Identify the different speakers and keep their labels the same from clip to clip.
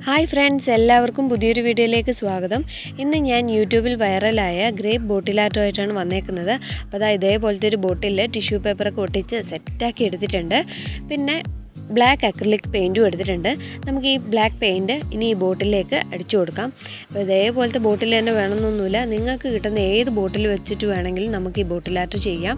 Speaker 1: hi friends എല്ലാവർക്കും പുതിയൊരു വീഡിയോയിലേക്ക് സ്വാഗതം ഇന്ന് ഞാൻ യൂട്യൂബിൽ വൈറലായ ഗ്രേപ്പ് ബോട്ടിലാട്ടമായിട്ടാണ് വന്നേക്കുന്നത് അപ്പോൾ അതാ ഇതേപോലത്തെ ഒരു ബോട്ടിൽ ടിഷ്യൂ പേപ്പറൊക്കെ ഒട്ടിച്ച് സെറ്റാക്കി എടുത്തിട്ടുണ്ട് പിന്നെ ബ്ലാക്ക് അക്രിലിക് പെയിൻറ്റും എടുത്തിട്ടുണ്ട് നമുക്ക് ഈ ബ്ലാക്ക് പെയിൻറ്റ് ഇനി ഈ ബോട്ടിലേക്ക് അടിച്ചു കൊടുക്കാം അപ്പോൾ ഇതേപോലത്തെ ബോട്ടിൽ തന്നെ വേണമെന്നൊന്നുമില്ല നിങ്ങൾക്ക് കിട്ടുന്ന ഏത് ബോട്ടിൽ വെച്ചിട്ട് വേണമെങ്കിലും നമുക്ക് ഈ ബോട്ടിലാട്ട് ചെയ്യാം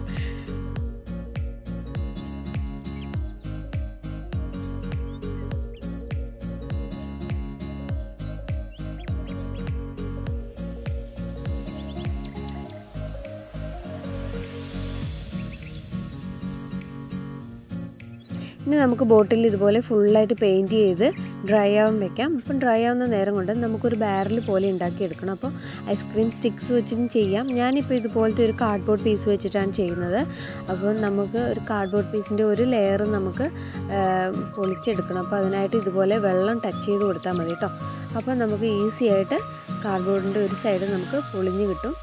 Speaker 1: ഇനി നമുക്ക് ബോട്ടിൽ ഇതുപോലെ ഫുള്ളായിട്ട് പെയിൻറ്റ് ചെയ്ത് ഡ്രൈ ആവാൻ വെക്കാം അപ്പം ഡ്രൈ ആവുന്ന നേരം കൊണ്ട് നമുക്കൊരു ബാരൽ പോലെ ഉണ്ടാക്കിയെടുക്കണം അപ്പോൾ ഐസ്ക്രീം സ്റ്റിക്സ് വെച്ചിട്ടും ചെയ്യാം ഞാനിപ്പോൾ ഇതുപോലത്തെ ഒരു കാർഡ്ബോർഡ് പീസ് വെച്ചിട്ടാണ് ചെയ്യുന്നത് അപ്പോൾ നമുക്ക് ഒരു കാർഡ്ബോർഡ് പീസിൻ്റെ ഒരു ലെയർ നമുക്ക് പൊളിച്ചെടുക്കണം അപ്പോൾ അതിനായിട്ട് ഇതുപോലെ വെള്ളം ടച്ച് ചെയ്ത് കൊടുത്താൽ മതി കേട്ടോ അപ്പോൾ നമുക്ക് ഈസി ആയിട്ട് കാർഡ്ബോർഡിൻ്റെ ഒരു സൈഡ് നമുക്ക് പൊളിഞ്ഞ് കിട്ടും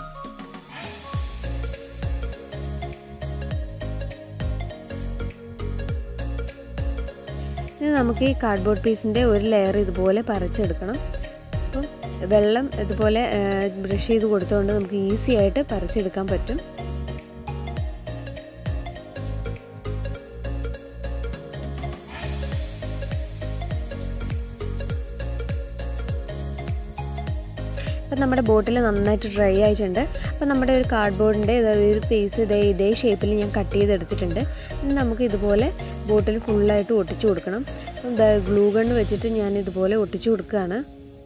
Speaker 1: ഇനി നമുക്ക് ഈ കാർഡ്ബോർഡ് പീസിൻ്റെ ഒരു ലെയർ ഇതുപോലെ പറിച്ചെടുക്കണം അപ്പം വെള്ളം ഇതുപോലെ ബ്രഷ് ചെയ്ത് കൊടുത്തുകൊണ്ട് നമുക്ക് ഈസി ആയിട്ട് പറിച്ചെടുക്കാൻ പറ്റും അപ്പം നമ്മുടെ ബോട്ടിൽ നന്നായിട്ട് ഡ്രൈ ആയിട്ടുണ്ട് അപ്പം നമ്മുടെ ഒരു കാർഡ്ബോർഡിൻ്റെ ഒരു പീസ് ഇതേ ഇതേ ഷേപ്പിൽ ഞാൻ കട്ട് ചെയ്തെടുത്തിട്ടുണ്ട് ഇനി നമുക്ക് ഇതുപോലെ ബോട്ടിൽ ഫുള്ളായിട്ട് ഒട്ടിച്ചു കൊടുക്കണം അപ്പം ഗ്ലൂ ഗൺ വെച്ചിട്ട് ഞാൻ ഇതുപോലെ ഒട്ടിച്ചു കൊടുക്കുകയാണ്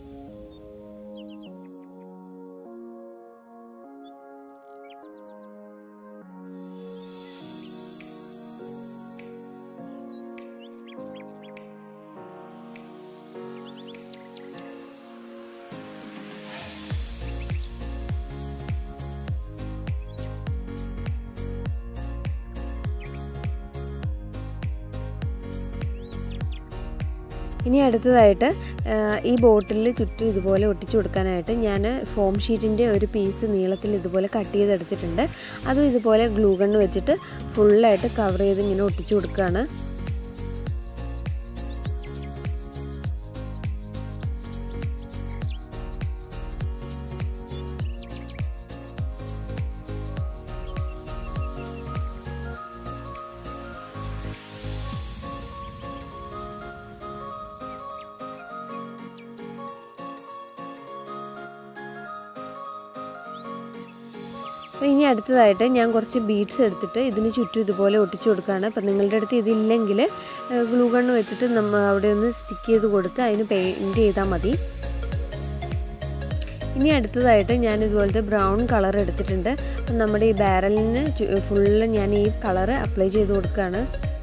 Speaker 1: ഇനി അടുത്തതായിട്ട് ഈ ബോട്ടിൽ ചുറ്റും ഇതുപോലെ ഒട്ടിച്ചു കൊടുക്കാനായിട്ട് ഞാൻ ഫോം ഷീറ്റിൻ്റെ ഒരു പീസ് നീളത്തിൽ ഇതുപോലെ കട്ട് ചെയ്തെടുത്തിട്ടുണ്ട് അതും ഇതുപോലെ ഗ്ലൂ ഗണ്ണ് വെച്ചിട്ട് ഫുള്ളായിട്ട് കവർ ചെയ്ത് ഇങ്ങനെ ഒട്ടിച്ചു കൊടുക്കുകയാണ് അപ്പോൾ ഇനി അടുത്തതായിട്ട് ഞാൻ കുറച്ച് ബീഡ്സ് എടുത്തിട്ട് ഇതിന് ചുറ്റും ഇതുപോലെ ഒട്ടിച്ചു കൊടുക്കുകയാണ് അപ്പം നിങ്ങളുടെ അടുത്ത് ഇതില്ലെങ്കിൽ ഗ്ലൂ ഗണ്ണ് വെച്ചിട്ട് നമ്മൾ അവിടെ ഒന്ന് സ്റ്റിക്ക് ചെയ്ത് കൊടുത്ത് അതിന് പെയിൻറ്റ് ചെയ്താൽ മതി ഇനി അടുത്തതായിട്ട് ഞാൻ ഇതുപോലത്തെ ബ്രൗൺ കളർ എടുത്തിട്ടുണ്ട് അപ്പം നമ്മുടെ ഈ ബാരലിന് ഫുള്ള് ഞാൻ ഈ കളർ അപ്ലൈ ചെയ്ത് കൊടുക്കുകയാണ്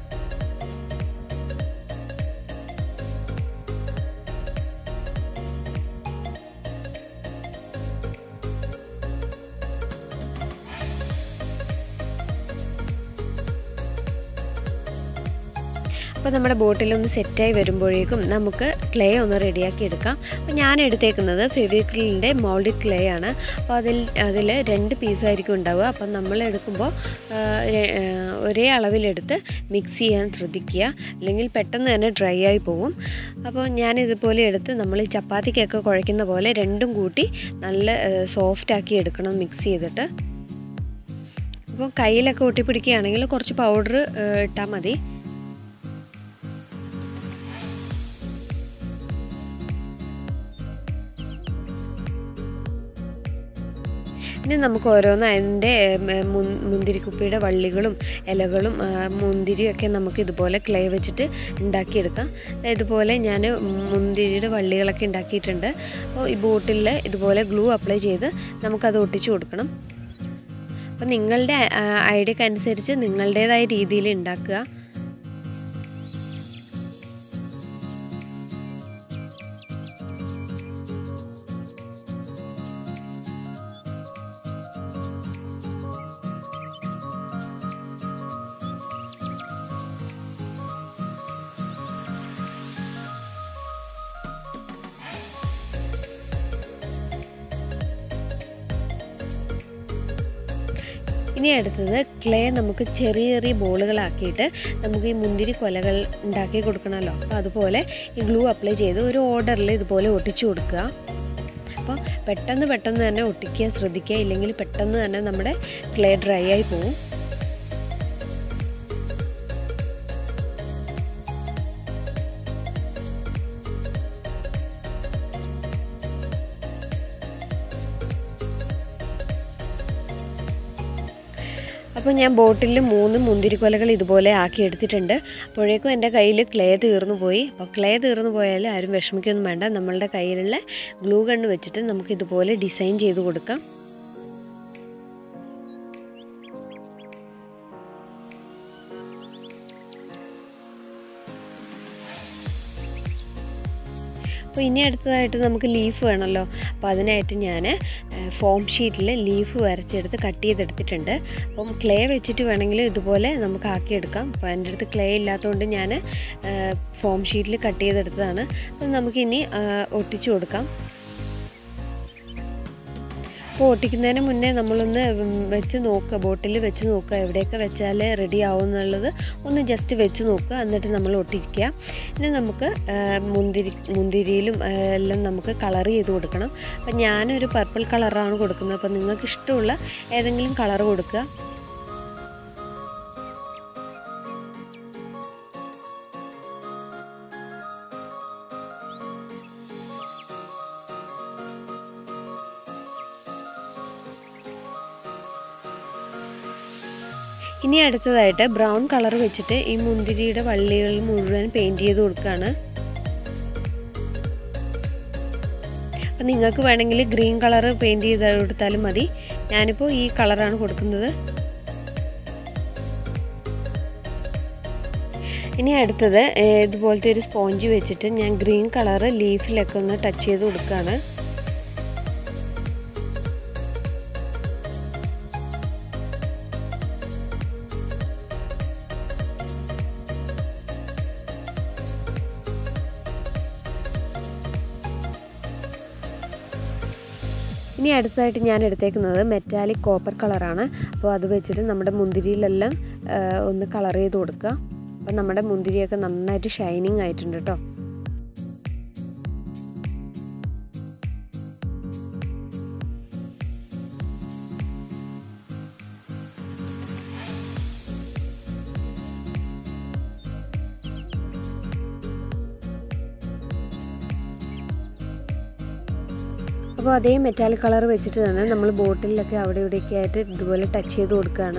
Speaker 1: അപ്പോൾ നമ്മുടെ ബോട്ടിൽ ഒന്ന് സെറ്റായി വരുമ്പോഴേക്കും നമുക്ക് ക്ലേ ഒന്ന് റെഡിയാക്കി എടുക്കാം അപ്പോൾ ഞാൻ എടുത്തേക്കുന്നത് ഫെവിക്രിലിൻ്റെ മോൾഡ് ക്ലേ ആണ് അപ്പോൾ അതിൽ അതിൽ രണ്ട് പീസായിരിക്കും ഉണ്ടാവുക അപ്പം നമ്മൾ എടുക്കുമ്പോൾ ഒരേ അളവിലെടുത്ത് മിക്സ് ചെയ്യാൻ ശ്രദ്ധിക്കുക അല്ലെങ്കിൽ പെട്ടെന്ന് തന്നെ ഡ്രൈ ആയി പോകും അപ്പോൾ ഞാൻ ഇതുപോലെ എടുത്ത് നമ്മൾ ചപ്പാത്തിക്കൊക്കെ കുഴയ്ക്കുന്ന പോലെ രണ്ടും കൂട്ടി നല്ല സോഫ്റ്റ് എടുക്കണം മിക്സ് ചെയ്തിട്ട് അപ്പോൾ കയ്യിലൊക്കെ ഒട്ടിപ്പിടിക്കുകയാണെങ്കിൽ കുറച്ച് പൗഡർ ഇട്ടാൽ മതി ഇനി നമുക്ക് ഓരോന്ന് അതിൻ്റെ മുന്തിരിക്കുപ്പിയുടെ വള്ളികളും ഇലകളും മുന്തിരിയും ഒക്കെ നമുക്ക് ഇതുപോലെ ക്ലേ വെച്ചിട്ട് ഉണ്ടാക്കിയെടുക്കാം ഇതുപോലെ ഞാൻ മുന്തിരിയുടെ വള്ളികളൊക്കെ ഉണ്ടാക്കിയിട്ടുണ്ട് അപ്പോൾ ഈ ബോട്ടിൽ ഇതുപോലെ ഗ്ലൂ അപ്ലൈ ചെയ്ത് നമുക്കത് ഒട്ടിച്ചു കൊടുക്കണം അപ്പോൾ നിങ്ങളുടെ ഐഡിയക്ക് അനുസരിച്ച് നിങ്ങളുടേതായ രീതിയിൽ ഉണ്ടാക്കുക ഇനി അടുത്തത് ക്ലേ നമുക്ക് ചെറിയ ചെറിയ ബോളുകളാക്കിയിട്ട് നമുക്ക് ഈ മുന്തിരി കൊലകൾ ഉണ്ടാക്കി കൊടുക്കണമല്ലോ അപ്പോൾ അതുപോലെ ഈ ഗ്ലൂ അപ്ലൈ ചെയ്ത് ഒരു ഓർഡറിൽ ഇതുപോലെ ഒട്ടിച്ചു കൊടുക്കുക അപ്പോൾ പെട്ടെന്ന് പെട്ടെന്ന് തന്നെ ഒട്ടിക്കുക ശ്രദ്ധിക്കുക ഇല്ലെങ്കിൽ പെട്ടെന്ന് തന്നെ നമ്മുടെ ക്ലേ ഡ്രൈ ആയി പോകും അപ്പോൾ ഞാൻ ബോട്ടിൽ മൂന്ന് മുന്തിരിക്കൊലകൾ ഇതുപോലെ ആക്കി എടുത്തിട്ടുണ്ട് അപ്പോഴേക്കും എൻ്റെ കയ്യിൽ ക്ലേ തീർന്നു പോയി അപ്പോൾ ക്ലേ തീർന്നു പോയാൽ ആരും വിഷമിക്കൊന്നും വേണ്ട നമ്മളുടെ കയ്യിലുള്ള ഗ്ലൂ ഗണ്ണ് വെച്ചിട്ട് നമുക്ക് ഇതുപോലെ ഡിസൈൻ ചെയ്ത് കൊടുക്കാം അപ്പോൾ ഇനി അടുത്തതായിട്ട് നമുക്ക് ലീഫ് വേണമല്ലോ അപ്പോൾ അതിനായിട്ട് ഞാൻ ഫോം ഷീറ്റിൽ ലീഫ് വരച്ചെടുത്ത് കട്ട് ചെയ്തെടുത്തിട്ടുണ്ട് അപ്പം ക്ലേ വെച്ചിട്ട് വേണമെങ്കിൽ ഇതുപോലെ നമുക്ക് ആക്കിയെടുക്കാം അപ്പോൾ എൻ്റെ അടുത്ത് ക്ലേ ഇല്ലാത്തതുകൊണ്ട് ഞാൻ ഫോം ഷീറ്റിൽ കട്ട് ചെയ്തെടുത്തതാണ് അത് നമുക്കിനി ഒട്ടിച്ചു കൊടുക്കാം അപ്പോൾ ഒട്ടിക്കുന്നതിന് മുന്നേ നമ്മളൊന്ന് വെച്ച് നോക്കുക ബോട്ടിൽ വെച്ച് നോക്കുക എവിടെയൊക്കെ വെച്ചാൽ റെഡി ആവും എന്നുള്ളത് ഒന്ന് ജസ്റ്റ് വെച്ച് നോക്കുക എന്നിട്ട് നമ്മൾ ഒട്ടിക്കുക ഇനി നമുക്ക് മുന്തിരി മുന്തിരിയിലും എല്ലാം നമുക്ക് കളർ ചെയ്ത് കൊടുക്കണം അപ്പം ഞാനൊരു പർപ്പിൾ കളറാണ് കൊടുക്കുന്നത് അപ്പോൾ നിങ്ങൾക്ക് ഇഷ്ടമുള്ള ഏതെങ്കിലും കളർ കൊടുക്കുക ഇനി അടുത്തതായിട്ട് ബ്രൗൺ കളർ വെച്ചിട്ട് ഈ മുന്തിരിയുടെ വള്ളികൾ മുഴുവൻ പെയിൻറ് ചെയ്ത് കൊടുക്കുകയാണ് അപ്പം നിങ്ങൾക്ക് വേണമെങ്കിൽ ഗ്രീൻ കളർ പെയിൻറ് ചെയ്ത് കൊടുത്താലും മതി ഞാനിപ്പോൾ ഈ കളറാണ് കൊടുക്കുന്നത് ഇനി അടുത്തത് ഇതുപോലത്തെ ഒരു സ്പോഞ്ച് വെച്ചിട്ട് ഞാൻ ഗ്രീൻ കളർ ലീഫിലൊക്കെ ഒന്ന് ടച്ച് ചെയ്ത് കൊടുക്കുകയാണ് ഇനി അടുത്തതായിട്ട് ഞാൻ എടുത്തേക്കുന്നത് മെറ്റാലിക് കോപ്പർ കളറാണ് അപ്പോൾ അത് വെച്ചിട്ട് നമ്മുടെ മുന്തിരിയിലെല്ലാം ഒന്ന് കളർ ചെയ്ത് കൊടുക്കുക അപ്പം നമ്മുടെ മുന്തിരിയൊക്കെ നന്നായിട്ട് ഷൈനിങ് ആയിട്ടുണ്ട് കേട്ടോ അപ്പോൾ അതേ മെറ്റാലിക് കളർ വെച്ചിട്ട് തന്നെ നമ്മൾ ബോട്ടിലൊക്കെ അവിടെ ഇവിടെയൊക്കെ ആയിട്ട് ഇതുപോലെ ടച്ച് ചെയ്ത് കൊടുക്കുകയാണ്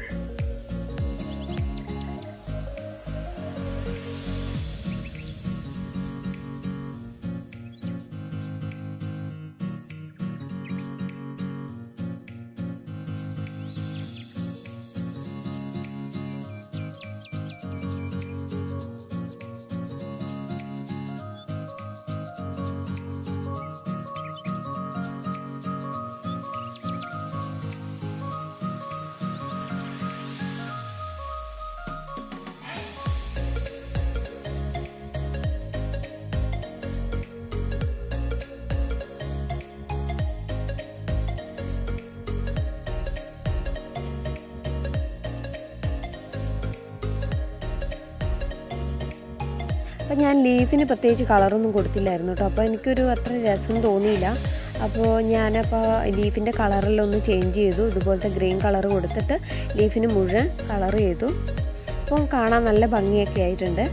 Speaker 1: അപ്പം ഞാൻ ലീഫിന് പ്രത്യേകിച്ച് കളറൊന്നും കൊടുത്തില്ലായിരുന്നു കേട്ടോ അപ്പോൾ എനിക്കൊരു അത്ര രസം തോന്നിയില്ല അപ്പോൾ ഞാനപ്പോൾ ലീഫിൻ്റെ കളറെല്ലാം ഒന്ന് ചേഞ്ച് ചെയ്തു ഇതുപോലത്തെ ഗ്രീൻ കളർ കൊടുത്തിട്ട് ലീഫിന് മുഴുവൻ കളർ ചെയ്തു അപ്പം കാണാൻ നല്ല ഭംഗിയൊക്കെ ആയിട്ടുണ്ട്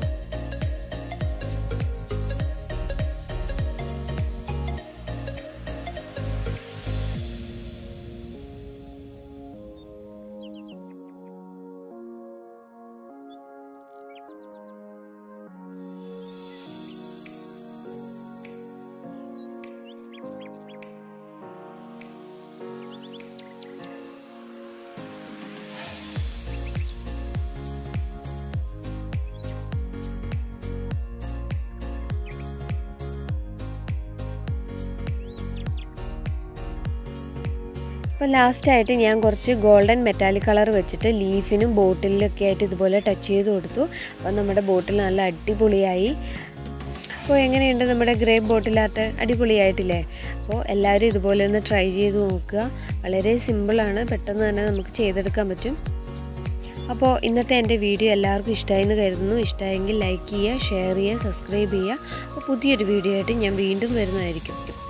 Speaker 1: അപ്പോൾ ലാസ്റ്റായിട്ട് ഞാൻ കുറച്ച് ഗോൾഡൻ മെറ്റാലിക് കളർ വെച്ചിട്ട് ലീഫിനും ബോട്ടിലൊക്കെ ആയിട്ട് ഇതുപോലെ ടച്ച് ചെയ്ത് കൊടുത്തു അപ്പോൾ നമ്മുടെ ബോട്ടിൽ നല്ല അടിപൊളിയായി അപ്പോൾ എങ്ങനെയുണ്ട് നമ്മുടെ ഗ്രേപ്പ് ബോട്ടിൽ ആർട്ട് അടിപൊളിയായിട്ടില്ലേ അപ്പോൾ എല്ലാവരും ഇതുപോലെ ഒന്ന് ട്രൈ ചെയ്ത് നോക്കുക വളരെ സിമ്പിളാണ് പെട്ടെന്ന് തന്നെ നമുക്ക് ചെയ്തെടുക്കാൻ പറ്റും അപ്പോൾ ഇന്നത്തെ എൻ്റെ വീഡിയോ എല്ലാവർക്കും ഇഷ്ടമായി എന്ന് കരുതുന്നു ഇഷ്ടമായെങ്കിൽ ലൈക്ക് ചെയ്യുക ഷെയർ ചെയ്യുക സബ്സ്ക്രൈബ് ചെയ്യുക അപ്പോൾ പുതിയൊരു വീഡിയോ ആയിട്ട് ഞാൻ വീണ്ടും വരുന്നതായിരിക്കും